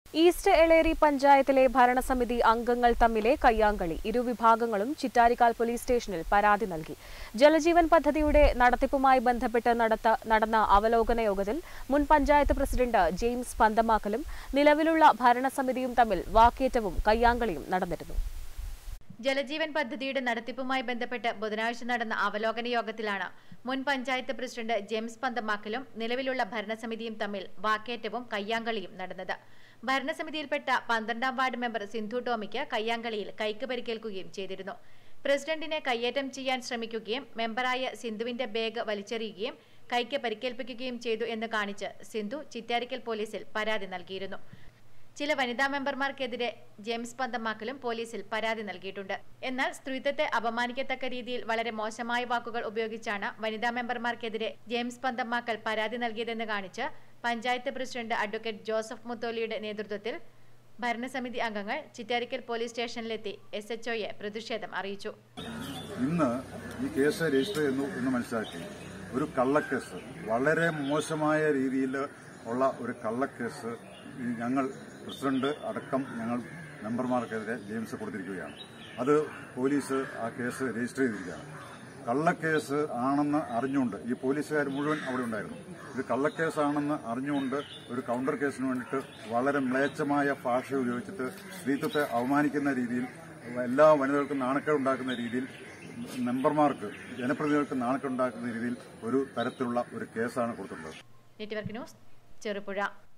east Eleri പഞ്ചായത്തിലെ ഭരണസമിതി അംഗങ്ങൾ തമ്മിലെ കയ്യാങ്കളി ഇരുവിഭാഗങ്ങളും ചിറ്റാരിക്കാൽ പോലീസ് സ്റ്റേഷനിൽ പരാതി നൽകി ജലജീവൻ പദ്ധതിയുടെ നടത്തിപ്പുമായി ബന്ധപ്പെട്ട് നടത്ത നടന്ന അവലോകന യോഗത്തിൽ മുൻ പഞ്ചായത്ത് പ്രസിഡന്റ് ജെയിംസ് പന്തമാക്കലും നിലവിലുള്ള ഭരണസമിതിയും തമ്മിൽ വാക്കേറ്റവും കയ്യാങ്കളിയും നടന്നിരുന്നു ജലജീവൻ പദ്ധതിയുടെ നടത്തിപ്പുമായി ബന്ധപ്പെട്ട് ബുധനാഴ്ച നടന്ന അവലോകന യോഗത്തിലാണ് മുൻ പഞ്ചായത്ത് പ്രസിഡന്റ് ജെയിംസ് പന്തമാക്കലും നിലവിലുള്ള ഭരണസമിതിയും തമ്മിൽ വാക്കേറ്റവും കയ്യാങ്കളിയും നടന്നത് ഭരണസമിതിയിൽപ്പെട്ട പന്ത്രണ്ടാം വാർഡ് മെമ്പർ സിന്ധു ടോമിക്ക് കയ്യാങ്കളിയിൽ കൈക്ക് പരിക്കേൽക്കുകയും ചെയ്തിരുന്നു പ്രസിഡന്റിനെ കയ്യേറ്റം ചെയ്യാൻ ശ്രമിക്കുകയും മെമ്പറായ സിന്ധുവിന്റെ ബാഗ് വലിച്ചെറിയുകയും കൈക്ക് പരിക്കേൽപ്പിക്കുകയും ചെയ്തു എന്ന് കാണിച്ച് സിന്ധു ചിറ്റാരിക്കൽ പോലീസിൽ പരാതി നൽകിയിരുന്നു ചില വനിതാ മെമ്പർമാർക്കെതിരെ ജെയിംസ് പന്തമാക്കലും പോലീസിൽ പരാതി നൽകിയിട്ടുണ്ട് എന്നാൽ സ്ത്രീത്വത്തെ അപമാനിക്കത്തക്ക രീതിയിൽ വളരെ മോശമായ വാക്കുകൾ ഉപയോഗിച്ചാണ് വനിതാ മെമ്പർമാർക്കെതിരെ ജെയിംസ് പന്തമാക്കൽ പരാതി നൽകിയതെന്ന് കാണിച്ച് പഞ്ചായത്ത് പ്രസിഡന്റ് അഡ്വക്കേറ്റ് ജോസഫ് മുത്തോലിയുടെ നേതൃത്വത്തിൽ ഭരണസമിതി അംഗങ്ങൾ ചിറ്റാരിക്കൽ പോലീസ് സ്റ്റേഷനിലെത്തി എസ് എച്ച്ഒയെ പ്രതിഷേധം അറിയിച്ചു ഇന്ന് ഈ കേസ് രജിസ്റ്റർ ചെയ്യുന്നു എന്ന് മനസ്സിലാക്കി ഒരു കള്ളക്കേസ് വളരെ മോശമായ രീതിയിൽ ഉള്ള ഒരു കള്ളക്കേസ് ഈ ഞങ്ങൾ പ്രസിഡന്റ് അടക്കം ഞങ്ങൾ മെമ്പർമാർക്കെതിരെ ജെയിംസ് കൊടുത്തിരിക്കുകയാണ് അത് പോലീസ് ആ കേസ് രജിസ്റ്റർ ചെയ്തിരിക്കുകയാണ് കള്ളക്കേസ് ആണെന്ന് അറിഞ്ഞുകൊണ്ട് ഈ പോലീസുകാർ മുഴുവൻ അവിടെ ഉണ്ടായിരുന്നു ഇത് കള്ളക്കേസാണെന്ന് അറിഞ്ഞുകൊണ്ട് ഒരു കൗണ്ടർ കേസിന് വേണ്ടിയിട്ട് വളരെ മ്ലേച്ഛമായ ഭാഷ ഉപയോഗിച്ചിട്ട് സ്ത്രീത്വത്തെ അവമാനിക്കുന്ന രീതിയിൽ എല്ലാ വനിതകൾക്കും നാണക്കേടുണ്ടാക്കുന്ന രീതിയിൽ മെമ്പർമാർക്ക് ജനപ്രതിനിധികൾക്ക് നാണക്കേടുണ്ടാക്കുന്ന രീതിയിൽ ഒരു തരത്തിലുള്ള ഒരു കേസാണ് കൊടുത്തിട്ടുള്ളത് നെറ്റ്വർക്ക് ന്യൂസ് ചെറുപുഴ